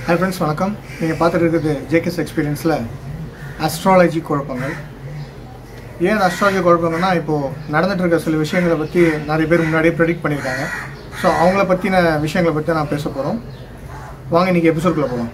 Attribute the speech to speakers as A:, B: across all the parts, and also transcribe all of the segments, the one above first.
A: hi friends வணக்கம் நீங்கள் பார்த்துட்டு இருக்கிறது ஜேகேஸ் எக்ஸ்பீரியன்ஸில் அஸ்ட்ராலஜி குழப்பங்கள் ஏன் அஸ்ட்ராலஜி குழப்பங்கள்னா இப்போது நடந்துட்டு இருக்க சில விஷயங்களை பற்றி நிறைய பேர் முன்னாடியே ப்ரெடிக்ட் பண்ணியிருக்காங்க ஸோ அவங்கள பற்றின விஷயங்களை பற்றி நான் பேச போகிறோம் வாங்க இன்றைக்கி எபிசோட்குள்ளே போகலாம்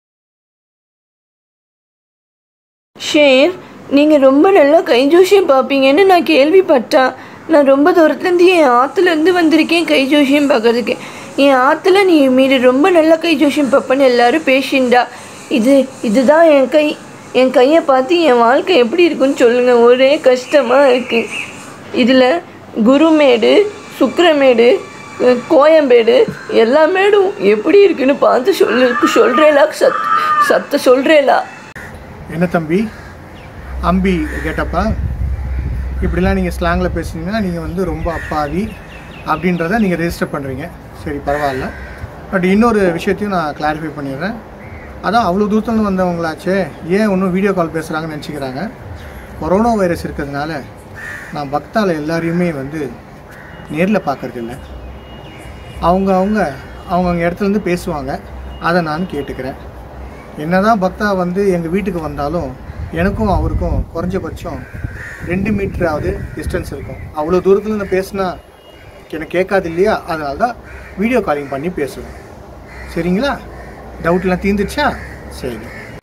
B: ஷேர் நீங்கள் ரொம்ப நல்லா கைஜோஷியம் பார்ப்பீங்கன்னு நான் கேள்விப்பட்டேன் நான் ரொம்ப தூரத்துலேருந்து என் ஆற்றுலேருந்து வந்திருக்கேன் கைஜோஷியம் பார்க்கறதுக்கு என் ஆற்றுல நீ மீறி ரொம்ப நல்லா கைஜோஷியம் பார்ப்பேன்னு எல்லாரும் பேசிண்டா இது இதுதான் என் கை என் கையை பார்த்து என் வாழ்க்கை எப்படி இருக்குன்னு சொல்லுங்கள் ஒரே கஷ்டமாக இருக்குது இதில் குருமேடு சுக்கிரமேடு அஹ், கோயம்பேடு எல்லா மேடும் எப்படி இருக்குன்னு பார்த்து சொல்லு சொல்கிறேலா சத் சத்த சொல்கிறேலா
A: என்ன தம்பி அம்பி கேட்டப்பா இப்படிலாம் நீங்கள் ஸ்லாங்கில் பேசுனீங்கன்னா நீங்கள் வந்து ரொம்ப அப்பாவி அப்படின்றத நீங்கள் ரெஜிஸ்டர் பண்ணுறீங்க சரி பரவாயில்ல பட் இன்னொரு விஷயத்தையும் நான் கிளாரிஃபை பண்ணிடுறேன் அதான் அவ்வளோ தூரத்துலேருந்து வந்தவங்களாச்சே ஏன் இன்னும் வீடியோ கால் பேசுகிறாங்கன்னு நினச்சிக்கிறாங்க கொரோனா வைரஸ் இருக்கிறதுனால நான் பக்தால எல்லாரையுமே வந்து நேரில் பார்க்கறது இல்ல அவங்க அவங்க அவங்கவுங்க இடத்துலேருந்து பேசுவாங்க அதை நான் கேட்டுக்கிறேன் என்னதான் பக்தா வந்து எங்கள் வீட்டுக்கு வந்தாலும் எனக்கும் அவருக்கும் குறைஞ்சபட்சம் ரெண்டு மீட்டராவது டிஸ்டன்ஸ் இருக்கும் அவ்வளோ தூரத்துலேருந்து பேசினா எனக்கு கேட்காது இல்லையா அதனால தான் வீடியோ காலிங் பண்ணி பேசுவேன் சரிங்களா டவுட்லாம் தீர்ந்துச்சா சரி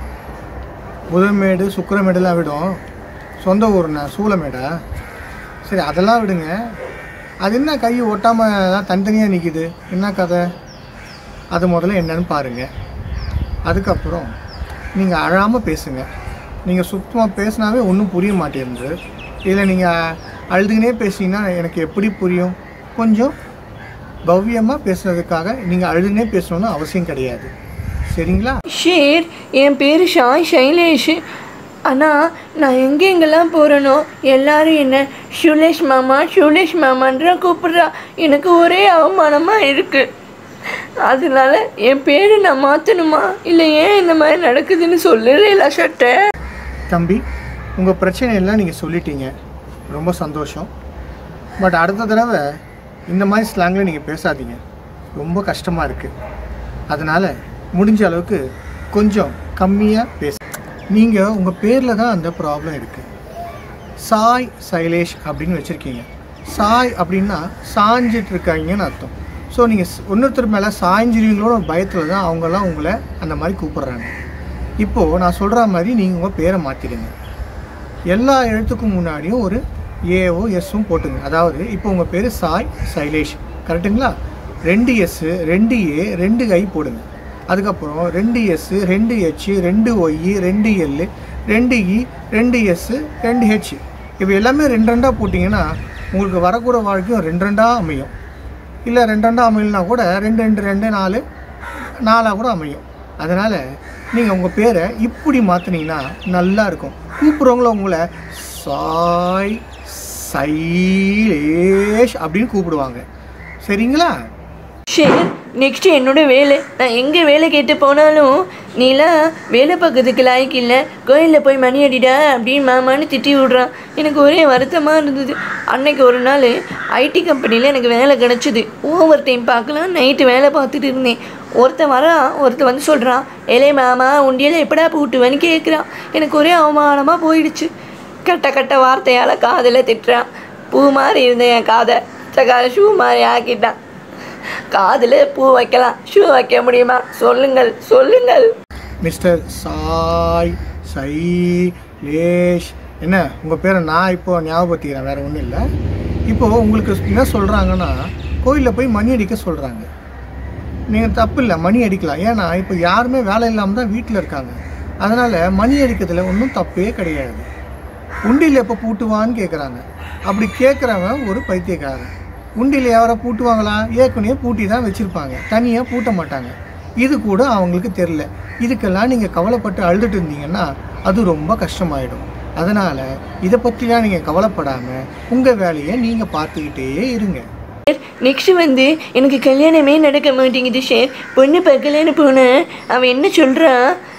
A: புதன்மேடு சுக்கிரமேடுலாம் விடும் சொந்த ஊர்ண்ணா சூளமேடா சரி அதெல்லாம் விடுங்க அது என்ன கை ஒட்டாமல் தான் தனித்தனியாக நிற்கிது என்ன கதை அது முதல்ல என்னன்னு பாருங்கள் அதுக்கப்புறம் நீங்கள் அழாமல் பேசுங்க நீங்கள் சுத்தமாக பேசினாவே ஒன்றும் புரிய மாட்டேங்குது இதில் நீங்கள் அழுதுகினே பேசிங்கன்னா எனக்கு எப்படி புரியும் கொஞ்சம் பவ்யமாக பேசுறதுக்காக நீங்கள் அழுதுனே பேசணும்னு அவசியம் கிடையாது சரிங்களா
B: ஷேர் என் பேர் ஷாய் சைலேஷ் ஆனால் நான் எங்கெங்கெல்லாம் போகிறேனோ எல்லாரும் என்ன ஷுலேஷ் மாமா ஷுலேஷ் மாமான்ற கூப்பிட்றா எனக்கு ஒரே அவமானமாக இருக்குது அதனால என் பேரை நான் மாற்றணுமா இல்லை ஏன் இந்த மாதிரி நடக்குதுன்னு சொல்லுறேல சட்டை
A: தம்பி உங்கள் பிரச்சனையெல்லாம் நீங்கள் சொல்லிட்டீங்க ரொம்ப சந்தோஷம் பட் அடுத்த தடவை இந்த மாதிரி ஸ்லாங்கில் நீங்கள் பேசாதீங்க ரொம்ப கஷ்டமாக இருக்குது அதனால் முடிஞ்ச அளவுக்கு கொஞ்சம் கம்மியாக பேச நீங்கள் உங்கள் பேரில் தான் அந்த ப்ராப்ளம் இருக்குது சாய் சைலேஷ் அப்படின்னு வச்சுருக்கீங்க சாய் அப்படின்னா சாஞ்சிட்டு இருக்காங்கன்னு அர்த்தம் ஸோ நீங்கள் இன்னொருத்தர் மேலே சாய்ஞ்சிருவீங்களோட பயத்தில் தான் அவங்கெல்லாம் உங்களை அந்த மாதிரி கூப்பிடுறாங்க இப்போது நான் சொல்கிற மாதிரி நீங்கள் உங்கள் பேரை மாற்றிடுங்க எல்லா எழுத்துக்கும் முன்னாடியும் ஒரு ஏஓ எஸ்ஸும் போட்டுங்க அதாவது இப்போ உங்கள் பேர் சாய் சைலேஷ் கரெக்டுங்களா ரெண்டு எஸ்ஸு ரெண்டு ஏ ரெண்டு ஐ போடுங்க அதுக்கப்புறம் ரெண்டு எஸ்ஸு ரெண்டு ஹெச் ரெண்டு ஒய் ரெண்டு எல் ரெண்டு இ ரெண்டு எஸ்ஸு ரெண்டு ஹெச் இப்போ எல்லாமே ரெண்டு ரெண்டாக போட்டிங்கன்னா உங்களுக்கு வரக்கூட வாழ்க்கையும் ரெண்டு ரெண்டாக அமையும் இல்லை ரெண்டு ரெண்டாக அமையலனா கூட ரெண்டு ரெண்டு ரெண்டு நாலு நாலாக கூட அமையும் அதனால் நீங்கள் உங்கள் பேரை இப்படி மாற்றினீங்கன்னா நல்லா இருக்கும் கூப்பிட்றவங்கள உங்களை சாய் சைலேஷ் அப்படின்னு கூப்பிடுவாங்க சரிங்களா
B: ஷேர் நெக்ஸ்ட்டு என்னோட வேலை நான் எங்கே வேலை கேட்டு போனாலும் நீலாம் வேலை பார்க்கறதுக்கு லாய்க்கு இல்லை கோயிலில் போய் மணி அடிடா அப்படின்னு மாமான்னு திட்டி விடுறான் எனக்கு ஒரே வருத்தமாக இருந்தது அன்னைக்கு ஒரு நாள் ஐடி கம்பெனியில் எனக்கு வேலை கிடச்சிது ஓவர் டைம் பார்க்கலாம் நைட்டு வேலை பார்த்துட்டு இருந்தேன் ஒருத்தன் வரான் ஒருத்தன் வந்து சொல்கிறான் ஏலே மாமா உண்டியில் எப்படா பூட்டுவேன்னு கேட்குறான் எனக்கு ஒரே அவமானமாக போயிடுச்சு கட்ட கட்ட வார்த்தையால் காதில் திட்டுறான் பூ மாதிரி இருந்த என் காதை சகால ஷூ மாதிரி ஆக்கிட்டான் காதில் பூ வைக்கலாம் ஷூ வைக்க முடியுமா சொல்லுங்கள் சொல்லுங்கள்
A: மிஸ்டர் சாய் சைலேஷ் என்ன உங்கள் பேரை நான் இப்போ ஞாபகப்படுத்திக்கிறேன் வேறு ஒன்றும் இல்லை இப்போது உங்களுக்கு என்ன சொல்கிறாங்கன்னா கோயிலில் போய் மணி அடிக்க சொல்கிறாங்க நீங்கள் தப்பு இல்லை மணி அடிக்கலாம் ஏன்னா இப்போ யாருமே வேலை இல்லாமல் தான் வீட்டில் இருக்காங்க அதனால் மணி அடிக்கிறதுல ஒன்றும் தப்பே கிடையாது உண்டியில் எப்போ பூட்டுவான்னு கேட்குறாங்க அப்படி கேட்குறவன் ஒரு பைத்தியக்காரன் உண்டியில் யாரை பூட்டுவாங்களா ஏற்கனவே பூட்டி தான் வச்சுருப்பாங்க தனியாக பூட்ட மாட்டாங்க இது கூட அவங்களுக்கு தெரில இதுக்கெல்லாம் நீங்கள் கவலைப்பட்டு அழுதுட்டு இருந்தீங்கன்னா அது ரொம்ப கஷ்டமாயிடும் அதனால் இதை பற்றிலாம் நீங்கள் கவலைப்படாமல் உங்கள் வேலையை நீங்கள் பார்த்துக்கிட்டே இருங்க
B: நெக்ஸ்ட் வந்து எனக்கு கல்யாணமே நடக்க மாட்டேங்குது ஷேர் பொண்ணு பார்க்கலன்னு போனேன் அவன் என்ன சொல்கிறான்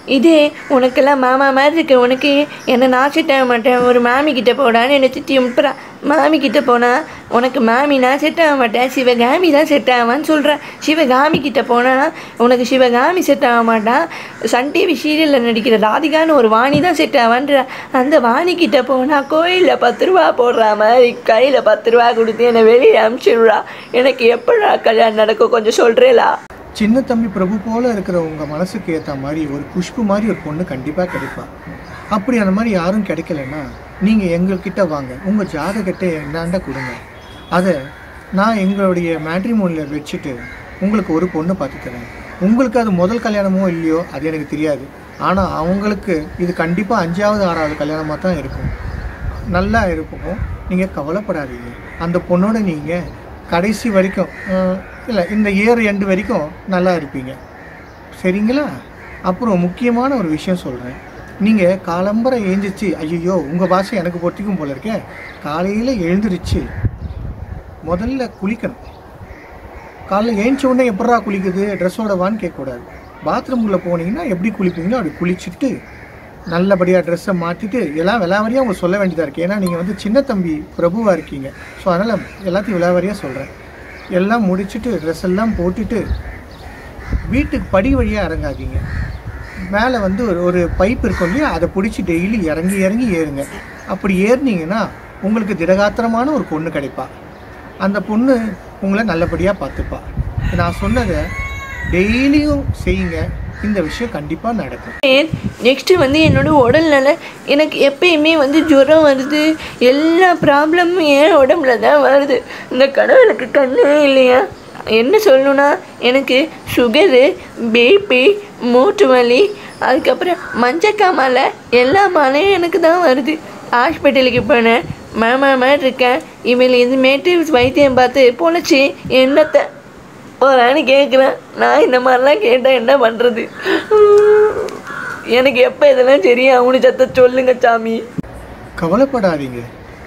B: இதே உனக்கெல்லாம் மாமா மாதிரி இருக்க உனக்கு என்னை நான் செட் ஆக மாட்டேன் ஒரு மாமி கிட்ட போடான்னு என்னை திட்டி அனுப்புறா மாமி கிட்ட போனால் உனக்கு மாமி நான் செட் ஆக மாட்டேன் சிவகாமி தான் செட் ஆவான்னு சொல்கிறேன் சிவகாமி கிட்ட போனால் உனக்கு சிவகாமி செட் ஆக மாட்டான் சன் டிவி சீரியலில் நடிக்கிற ராதிகான்னு ஒரு வாணி தான் செட் ஆவான்ற அந்த வாணி கிட்ட போனால் கோயிலில் பத்து ரூபா போடுற மாதிரி கையில் பத்து ரூபா கொடுத்து என்னை வெளியே அனுப்பிச்சிடுறா எனக்கு எப்படா கல்யாணம் நடக்கும் கொஞ்சம் சொல்கிறேலா
A: சின்ன தம்பி பிரபு போல இருக்கிற உங்கள் மனசுக்கு ஏற்ற மாதிரி ஒரு குஷ்பு மாதிரி ஒரு பொண்ணு கண்டிப்பாக கிடைப்பா அப்படி அந்த மாதிரி யாரும் கிடைக்கலன்னா நீங்கள் எங்கள்கிட்ட வாங்க உங்கள் ஜாதகத்தை என்னாண்ட கொடுங்க அதை நான் எங்களுடைய மேட்ரிமோனியில் வச்சுட்டு உங்களுக்கு ஒரு பொண்ணு பார்த்து தரேன் உங்களுக்கு அது முதல் கல்யாணமோ இல்லையோ அது எனக்கு தெரியாது ஆனால் அவங்களுக்கு இது கண்டிப்பாக அஞ்சாவது ஆறாவது கல்யாணமாக தான் இருக்கும் நல்லா இருக்கும் நீங்கள் கவலைப்படாதீங்க அந்த பொண்ணோட நீங்கள் கடைசி வரைக்கும் இல்லை இந்த இயர் எண்டு வரைக்கும் நல்லா இருப்பீங்க சரிங்களா அப்புறம் முக்கியமான ஒரு விஷயம் சொல்கிறேன் நீங்கள் காலம்பரை எழுந்திரிச்சு ஐயோ உங்கள் பாஷை எனக்கு பொறுத்திக்கும் போல இருக்கே காலையில் எழுந்திரிச்சு முதல்ல குளிக்கணும் காலைல ஏஞ்ச உடனே எப்படா குளிக்குது ட்ரெஸ்ஸோட வான்னு கேட்கக்கூடாது பாத்ரூம்குள்ளே போனீங்கன்னா எப்படி குளிப்பீங்களோ அப்படி குளிச்சுட்டு நல்லபடியாக ட்ரெஸ்ஸை மாற்றிட்டு எல்லாம் விலாவரியாக உங்களுக்கு சொல்ல வேண்டியதாக இருக்குது ஏன்னா நீங்கள் வந்து சின்ன தம்பி பிரபுவாக இருக்கீங்க ஸோ அதனால் எல்லாத்தையும் விலாவரியாக சொல்கிறேன் எல்லாம் முடிச்சுட்டு ட்ரெஸ் எல்லாம் போட்டுட்டு வீட்டுக்கு படி வழியாக இறங்காதீங்க மேலே வந்து ஒரு ஒரு பைப் இருக்கும் இல்லையா அதை பிடிச்சி டெய்லி இறங்கி இறங்கி ஏறுங்க அப்படி ஏறுனீங்கன்னா உங்களுக்கு திடகாத்திரமான ஒரு பொண்ணு கிடைப்பா அந்த பொண்ணு உங்களை நல்லபடியாக பார்த்துப்பா நான் சொன்னதை டெய்லியும் செய்யுங்க இந்த விஷயம் கண்டிப்பாக நடக்கும்
B: நெக்ஸ்ட்டு வந்து என்னோட உடல்நல எனக்கு எப்பயுமே வந்து ஜுரம் வருது எல்லா ப்ராப்ளமும் என் உடம்புல தான் வருது இந்த கடவுளுக்கு கண்ணே இல்லையா என்ன சொல்லணும்னா எனக்கு சுகரு பிபி மூட்டு வலி அதுக்கப்புறம் மஞ்சக்காமலை எல்லா மலையும் எனக்கு தான் வருது ஹாஸ்பிட்டலுக்கு போனேன் மாமா மாதிரி இருக்கேன் இவள் இதுமேட்டு வைத்தியம் பார்த்து பொழைச்சி என்னத்தை போறான்னு கேட்குறேன் நான் இந்த மாதிரிலாம் கேட்டால் என்ன பண்ணுறது எனக்கு எப்போ இதெல்லாம் சரியா அவனு சத்த சொல்லுங்க சாமி
A: கவலைப்படாதீங்க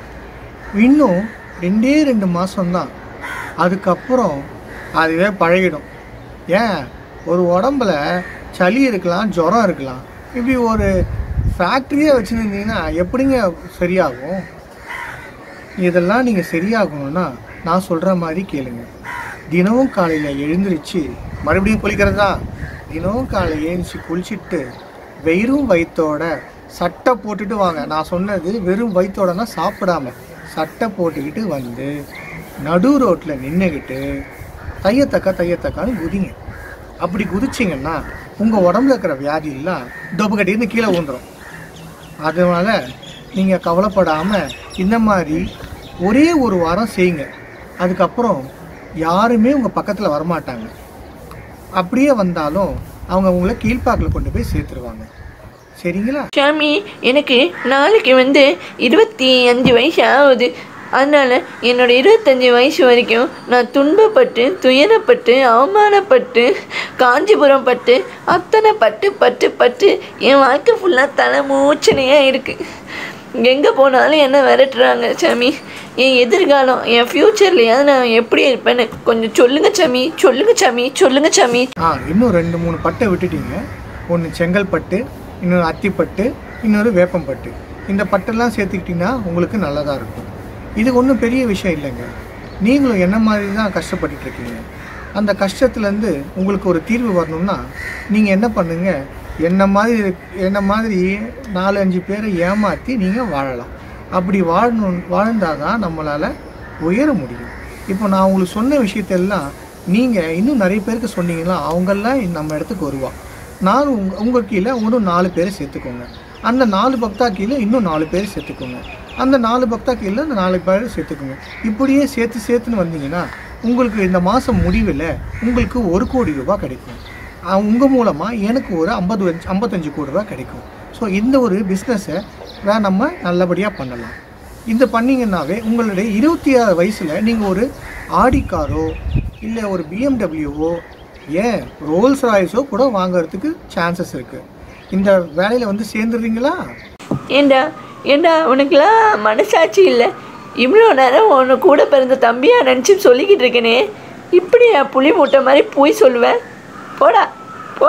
A: இன்னும் ரெண்டே ரெண்டு மாதம்தான் அதுக்கப்புறம் அதுவே பழகிடும் ஏன் ஒரு உடம்புல சளி இருக்கலாம் ஜுரம் இருக்கலாம் இப்படி ஒரு ஃபேக்ட்ரியே வச்சுருந்தீங்கன்னா எப்படிங்க சரியாகும் இதெல்லாம் நீங்கள் சரியாகணும்னா நான் சொல்கிற மாதிரி கேளுங்க தினமும் காலையில் எழுந்திருச்சு மறுபடியும் குளிக்கிறதா தினமும் காலையில் எழுந்திரிச்சு குளிச்சுட்டு வெறும் வயிற்றோட சட்டை போட்டுட்டு வாங்க நான் சொன்னது வெறும் வயிற்றோடனா சாப்பிடாம சட்டை போட்டுக்கிட்டு வந்து நடு ரோட்டில் நின்றுக்கிட்டு தையத்தக்கா தையத்தக்கான்னு குதிங்க அப்படி குதிச்சிங்கன்னா உங்கள் உடம்புல இருக்கிற வியாதியெல்லாம் டொபுக்கட்டின்னு கீழே ஊந்துடும் அதனால நீங்கள் கவலைப்படாமல் இந்த மாதிரி ஒரே ஒரு வாரம் செய்யுங்க அதுக்கப்புறம் யாருமே உங்கள் பக்கத்தில் வரமாட்டாங்க அப்படியே வந்தாலும் அவங்க உங்களை கீழ்ப்பாக்கில் கொண்டு போய் சேர்த்துருவாங்க சரிங்களா
B: சாமி எனக்கு நாளைக்கு வந்து இருபத்தி அஞ்சு வயசு ஆகுது அதனால் என்னோட இருபத்தஞ்சி வயசு வரைக்கும் நான் துன்பப்பட்டு துயரப்பட்டு அவமானப்பட்டு காஞ்சிபுரம் பட்டு அத்தனை பட்டு பட்டு பட்டு என் வாழ்க்கை ஃபுல்லாக தலை மூச்சனையாக இருக்குது எங்கே போனாலும் என்ன விரட்டுறாங்க சாமி என் எதிர்காலம் என் ஃப்யூச்சர்லையாவது நான் எப்படி இருப்பேன்னு கொஞ்சம் சொல்லுங்க சாமி சொல்லுங்க சாமி சொல்லுங்க சாமி
A: ஆ இன்னும் ரெண்டு மூணு பட்டை விட்டுட்டீங்க ஒன்று செங்கல்பட்டு இன்னொரு அத்திப்பட்டு இன்னொரு வேப்பம்பட்டு இந்த பட்டெல்லாம் சேர்த்துக்கிட்டிங்கன்னா உங்களுக்கு நல்லதாக இருக்கும் இது ஒன்றும் பெரிய விஷயம் இல்லைங்க நீங்களும் என்ன மாதிரி தான் கஷ்டப்பட்டுட்டு இருக்கீங்க அந்த கஷ்டத்துலேருந்து உங்களுக்கு ஒரு தீர்வு வரணும்னா நீங்கள் என்ன பண்ணுங்க என்ன மாதிரி என்ன மாதிரி நாலு அஞ்சு பேரை ஏமாற்றி நீங்கள் வாழலாம் அப்படி வாழணும் வாழ்ந்தால் தான் நம்மளால் உயர முடியும் இப்போ நான் உங்களுக்கு சொன்ன விஷயத்தெல்லாம் நீங்கள் இன்னும் நிறைய பேருக்கு சொன்னீங்கன்னா அவங்கெல்லாம் நம்ம இடத்துக்கு வருவா நான் உங்க உங்கள் கீழே இன்னும் நாலு பேரை சேர்த்துக்கோங்க அந்த நாலு பக்தா கீழே இன்னும் நாலு பேர் சேர்த்துக்கோங்க அந்த நாலு பக்தா கீழே அந்த நாலு பேர் சேர்த்துக்கோங்க இப்படியே சேர்த்து சேர்த்துன்னு வந்தீங்கன்னா உங்களுக்கு இந்த மாதம் முடிவில் உங்களுக்கு ஒரு கோடி ரூபாய் கிடைக்கும் உங்கள் மூலமாக எனக்கு ஒரு ஐம்பது வஞ்சு- ஐம்பத்தஞ்சு கோடி ரூபாய் கிடைக்கும் ஸோ இந்த ஒரு பிஸ்னஸை நம்ம நல்லபடியாக பண்ணலாம் இந்த பண்ணீங்கன்னாவே உங்களுடைய இருபத்தி ஆறு வயசில் நீங்கள் ஒரு ஆடி காரோ இல்லை ஒரு பிஎம்டபிள்யூவோ ஏன் ரோல்ஸ் ராய்ஸோ கூட வாங்குறதுக்கு சான்சஸ் இருக்குது இந்த வேலையில் வந்து சேர்ந்துடுறீங்களா
B: ஏண்டா ஏண்டா உனக்குலாம் மனசாட்சி இல்லை இவ்வளோ நேரம் உன்னை கூட பிறந்த தம்பியா நினச்சி சொல்லிக்கிட்டு இருக்கேனே இப்படியா புளி மூட்டை மாதிரி போய் சொல்லுவேன் போடா போடா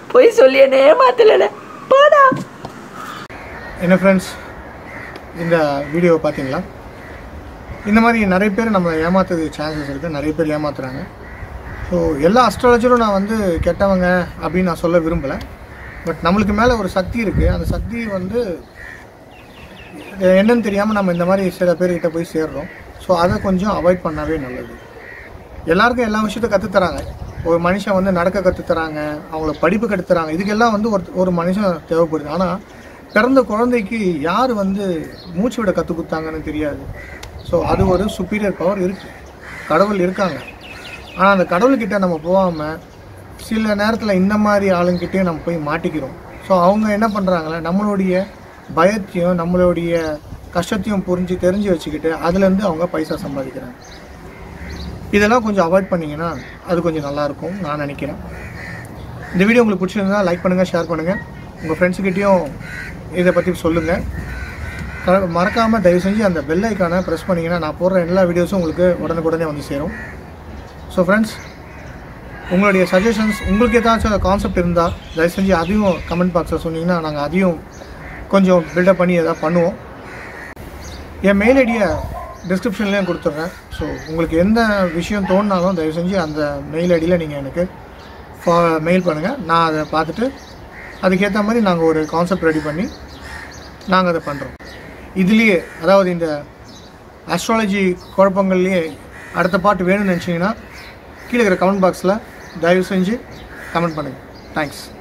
B: பொய் சொல்லி என்ன ஏமாத்தலடா போடா
A: என்ன ஃப்ரெண்ட்ஸ் இந்த வீடியோவை பார்த்தீங்களா இந்த மாதிரி நிறைய பேர் நம்ம ஏமாத்துறதுக்கு சான்சஸ் இருக்குது நிறைய பேர் ஏமாத்துறாங்க ஸோ எல்லா அஸ்ட்ராலஜரும் நான் வந்து கெட்டவங்க அப்படின்னு நான் சொல்ல விரும்பலை பட் நம்மளுக்கு மேலே ஒரு சக்தி இருக்குது அந்த சக்தி வந்து இது என்னன்னு தெரியாமல் நம்ம இந்த மாதிரி சில பேர்கிட்ட போய் சேர்றோம் ஸோ அதை கொஞ்சம் அவாய்ட் பண்ணாவே நல்லது எல்லாருக்கும் எல்லா விஷயத்தையும் கற்றுத்தராங்க ஒரு மனுஷன் வந்து நடக்க கற்றுத்தராங்க அவங்கள படிப்பு கற்றுத்தராங்க இதுக்கெல்லாம் வந்து ஒரு ஒரு மனுஷன் தேவைப்படுது ஆனால் பிறந்த குழந்தைக்கு யார் வந்து மூச்சு விட கற்றுக் கொடுத்தாங்கன்னு தெரியாது ஸோ அது ஒரு சுப்பீரியர் பவர் இருக்குது கடவுள் இருக்காங்க ஆனால் அந்த கடவுள்கிட்ட நம்ம போகாமல் சில நேரத்தில் இந்த மாதிரி ஆளுங்கிட்டே நம்ம போய் மாட்டிக்கிறோம் ஸோ அவங்க என்ன பண்ணுறாங்களே நம்மளுடைய பயத்தையும் நம்மளுடைய கஷ்டத்தையும் புரிஞ்சு தெரிஞ்சு வச்சுக்கிட்டு அதுலேருந்து அவங்க பைசா சம்பாதிக்கிறாங்க இதெல்லாம் கொஞ்சம் அவாய்ட் பண்ணிங்கன்னா அது கொஞ்சம் நல்லாயிருக்கும் நான் நினைக்கிறேன் இந்த வீடியோ உங்களுக்கு பிடிச்சிருந்தா லைக் பண்ணுங்கள் ஷேர் பண்ணுங்கள் உங்கள் ஃப்ரெண்ட்ஸுக்கிட்டேயும் இதை பற்றி சொல்லுங்கள் க- மறக்காம தயவு செஞ்சு அந்த பெல் ஐக்கானை ப்ரெஸ் பண்ணிங்கன்னா நான் போடுற எல்லா வீடியோஸும் உங்களுக்கு உடனுக்குடனே வந்து சேரும் ஸோ ஃப்ரெண்ட்ஸ் உங்களுடைய சஜஷன்ஸ் உங்களுக்கு ஏதாச்சும் கான்செப்ட் இருந்தால் தயவு செஞ்சு அதையும் கமெண்ட் பாக்ஸில் சொன்னீங்கன்னா நாங்கள் அதையும் கொஞ்சம் பில்டப் பண்ணி எதாவது பண்ணுவோம் என் மெயில் ஐடியை டிஸ்கிரிப்ஷன்லேயும் கொடுத்துட்றேன் ஸோ உங்களுக்கு எந்த விஷயம் தோணுனாலும் தயவு செஞ்சு அந்த மெயில் ஐடியில் நீங்கள் எனக்கு ஃபா மெயில் பண்ணுங்கள் நான் அதை பார்த்துட்டு அதுக்கேற்ற மாதிரி நாங்கள் ஒரு கான்செப்ட் ரெடி பண்ணி நாங்கள் அதை பண்ணுறோம் இதுலேயே அதாவது இந்த அஸ்ட்ராலஜி குழப்பங்கள்லேயே அடுத்த பாட்டு வேணும்னு நினச்சிங்கன்னா கீழே இருக்கிற கமெண்ட் பாக்ஸில் தயவு செஞ்சு கமெண்ட் பண்ணுங்கள் தேங்க்ஸ்